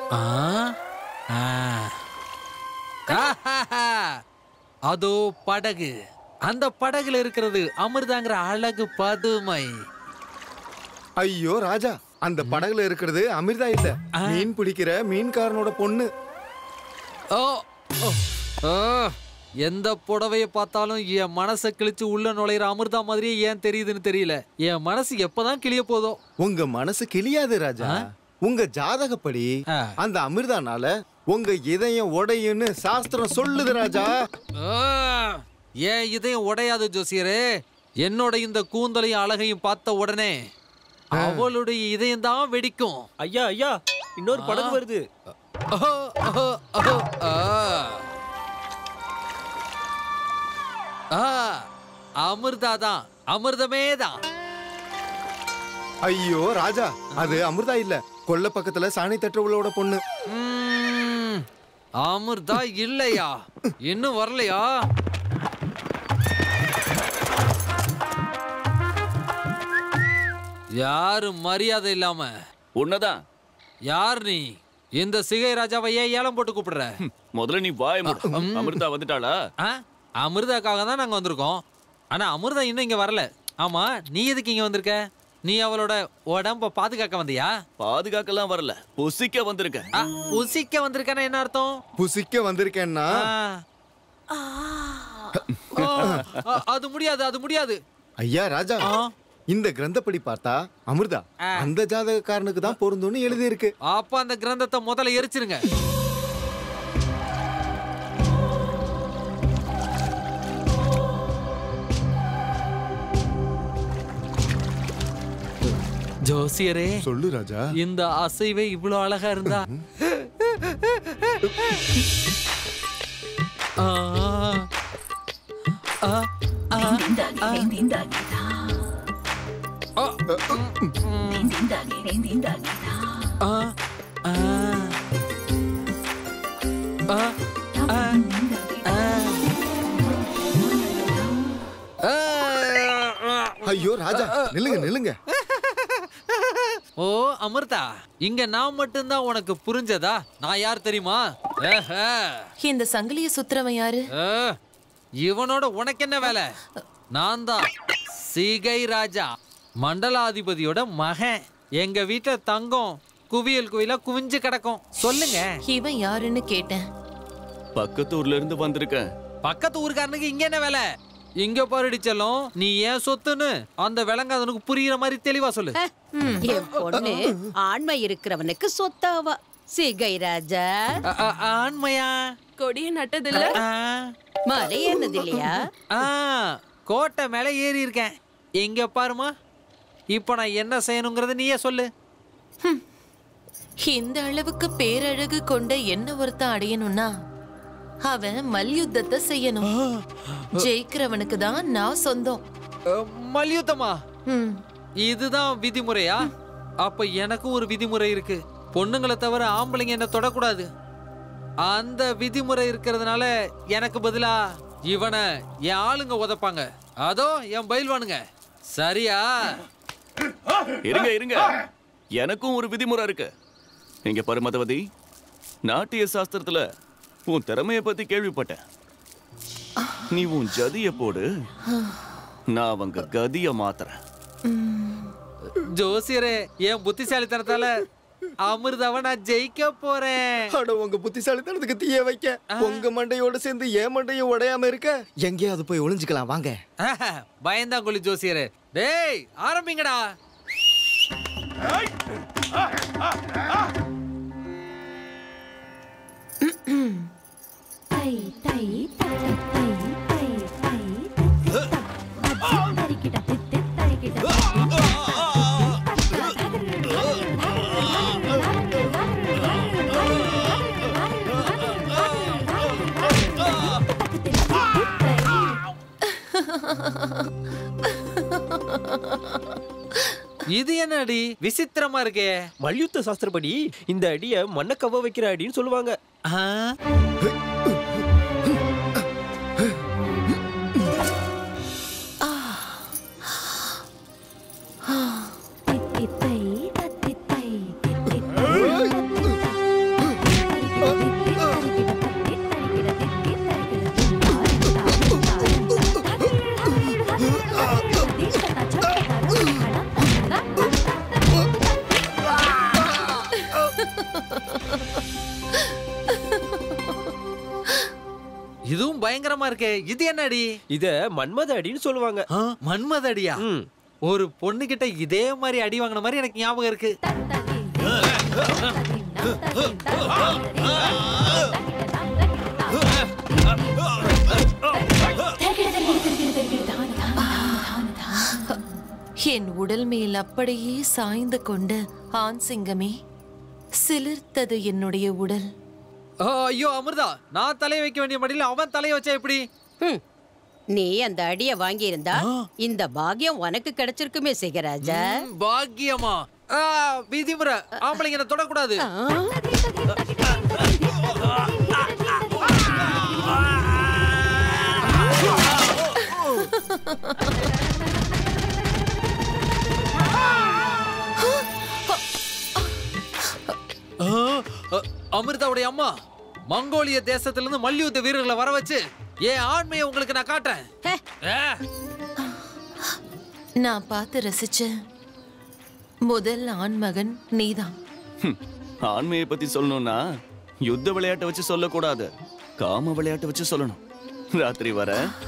ஆ ஆ. ஆஹாஹா. அதோ படகு அந்த படகுல இருக்கிறது அமிர்தாங்கிற அழகு பதுமை ஐயோ ராஜா அந்த படகுல இருக்கிறது அமிர்தா இல்ல மீன் பிடிக்கிற மீன்காரனோட பொண்ணு ஓ ஓ, ஓ. எந்த புடவைய பார்த்தாலும் என் மனசை கிழிச்சு உள்ள நுழையிற அமிர்தா மாதிரியே ஏன் தெரியுதுன்னு தெரியல என் மனசு எப்பதான் கிளிய போதோ உங்க மனசு கிளியாது ராஜா உங்க ஜாதகப்படி ஆ. அந்த அமிர்தானால உங்க இதயம் உடையுன்னு சாஸ்திரம் சொல்லுது ராஜா ஆ, ஏன் இதயம் உடையாது ஜோசியரே என்னோட இந்த கூந்தலையும் அழகையும் பார்த்த உடனே அவளுடைய இதயம் தான் வெடிக்கும் ஐயா ஐயா இன்னொரு படகு வருது ஓஹோ, ஓஹோ, ஓஹோ, ஆ. ஆ, அமிர்தா தான் அமிர்தமே தான் ஐயோ ராஜா அது அமிர்தா இல்ல கொல்ல பக்கத்துல சாணி தட்டுவளோட பொண்ணு ம், அமிர்தா இல்லையா இன்னும் வரலையா யாரு மரியாதை இல்லாம உன்னதான் யார் நீ இந்த சிகை ராஜாவை ஏன் ஏலம் போட்டு கூப்பிடுற முதல்ல நீ வாய மூடு அமிர்தா வந்துட்டாளா ஆ? அமிர்தாக்காக தான் நாங்க வந்திருக்கோம் ஆனா அமிர்தா இன்னும் இங்க வரல ஆமா நீ எதுக்கு இங்க வந்திருக்க நீ அவளோட உடம்ப பாதுகாக்க வந்தியா பாதுகாக்கலாம் வரல புசிக்க வந்திருக்கேன் ஆ, புசிக்க வந்திருக்கேன்னா என்ன அர்த்தம் புசிக்க வந்திருக்கேன்னா ஆ. ஆ, ஆ, அது முடியாது அது முடியாது ஐயா ராஜா ஆ. இந்த கிரந்தப்படி பார்த்தா அமிர்தா ஆ. அந்த ஜாதகக்காரனுக்கு தான் பொருந்தும்னு எழுதி இருக்கு அப்ப அந்த கிரந்தத்தை முதல்ல எரிச்சிருங்க ஜோசியரே சொல்லு ராஜா இந்த அசைவே இவ்வளவு அழகா இருந்தா ஆ, ஆ, ஆ, ஆ. ஆ, ஆ, ஆ. ஆ, ஆ, ஆ. ஆ. ஐயோ ராஜா நில்லுங்க நில்லுங்க ஓ அமிர்தா இங்க நான் மட்டும்தான் உனக்கு புரிஞ்சதா நான் யார் தெரியுமா ஏஹே. இந்த சங்கிலிய சுத்துறவன் யாரு ஏ, இவனோட உனக்கு என்ன வேலை நான் தான் சிகை ராஜா மண்டலாதிபதியோட மகன் எங்க வீட்டுல தங்கம் குவியல் குவியலா குவிஞ்சு கிடக்கும் சொல்லுங்க இவன் யாருன்னு கேட்டேன் பக்கத்து ஊர்ல இருந்து வந்திருக்கேன் பக்கத்து ஊருக்காரனுக்கு இங்க என்ன வேலை இங்க பாருடி செல்லம் நீ ஏன் சொத்துன்னு அந்த விளங்காதனுக்கு புரியுற மாதிரி தெளிவா சொல்லு என் பொண்ணு ஆண்மை இருக்கிறவனுக்கு சொத்தாவா சிகை ராஜா அ- அ- ஆண்மையா கொடிய நட்டதில்ல ஆ, மலை என்னது இல்லையா ஆ, கோட்டை மேல ஏறி இருக்கேன் இங்க பாருமா இப்போ நான் என்ன செய்யணுங்கிறத நீயே சொல்லு இந்த அளவுக்கு பேரழகு கொண்ட என்ன ஒருத்தன் அடையணும்னா அவன் மல்யுத்தத்தை செய்யணும் ஜெயிக்கிறவனுக்கு தான் நான் சொந்தம் அ, மல்யுத்தமா ம். இதுதான் விதிமுறையா அப்ப எனக்கும் ஒரு விதிமுறை இருக்கு பொண்ணுங்களை தவிர ஆம்பளைங்க என்ன தொடக்கூடாது அந்த விதிமுறை இருக்கிறதுனால எனக்கு பதிலா இவனை என் ஆளுங்க உதைப்பாங்க அதோ என் பயில்வானுங்க சரியா இருங்க இருங்க எனக்கும் ஒரு விதிமுறை இருக்கு இங்க பாரு மதவதி நாட்டிய சாஸ்திரத்துல உன் திறமைய பத்தி கேள்விப்பட்டேன் நீ உன் ஜதிய போடு நான் அவங்க கதிய மாத்துறேன் ஜோசியரே என் புத்திசாலித்தனத்தால அமிர்தாவை நான் ஜெயிக்க போறேன் அட உங்க புத்திசாலித்தனத்துக்கு தீய வைக்க உங்க மண்டையோட சேர்ந்து என் மண்டையும் உடையாம இருக்க எங்கேயாவது போய் ஒளிஞ்சுக்கலாம் வாங்க பயந்தாங்குழி ஜோசியரே டேய் ஆரம்பிங்கடா இது என்ன அடி விசித்திரமா இருக்கே மல்யுத்த சாஸ்திரப்படி இந்த அடிய மண்ணை கவ வைக்கிற அடின்னு சொல்லுவாங்க ஆ? இதுவும் பயங்கரமா இருக்கே இது என்னடி இத மன்மத அடின்னு சொல்லுவாங்க ஆ, மன்மத அடியா ம். ஒரு பொண்ணு கிட்ட இதே மாதிரி அடி வாங்கின மாதிரி எனக்கு ஞாபகம் இருக்கு என் உடல் மேல் அப்படியே சாய்ந்து கொண்டு ஆண் சிங்கமே சிலிர்த்தது என்னுடைய உடல் ஆ, ஐயோ அமிர்தா நான் தலைய வைக்க வேண்டிய மடியில அவன் தலைய வச்சா எப்படி ஹம். நீ அந்த அடிய வாங்கியிருந்தா இந்த பாக்கியம் உனக்கு கிடைச்சிருக்குமே சிகராஜா ம், பாக்கியமா ஆ, விதிமுறை ஆம்பளைங்க என்ன தொடக்கூடாது ஆ, அ, அமிர்தாவுடைய அம்மா மங்கோலிய தேசத்துல இருந்து மல்யுத்த வீரர்களை வர வச்சு என் ஆண்மையை உங்களுக்கு நான் காட்டுறேன் ஹே. ஆ. நான் பார்த்து ரசிச்ச முதல் ஆண்மகன் நீதான் ஹம், ஆண்மையை பத்தி சொல்லணும்னா யுத்த விளையாட்டை வச்சு சொல்லக்கூடாது காம விளையாட்டை வச்சு சொல்லணும் ராத்திரி வர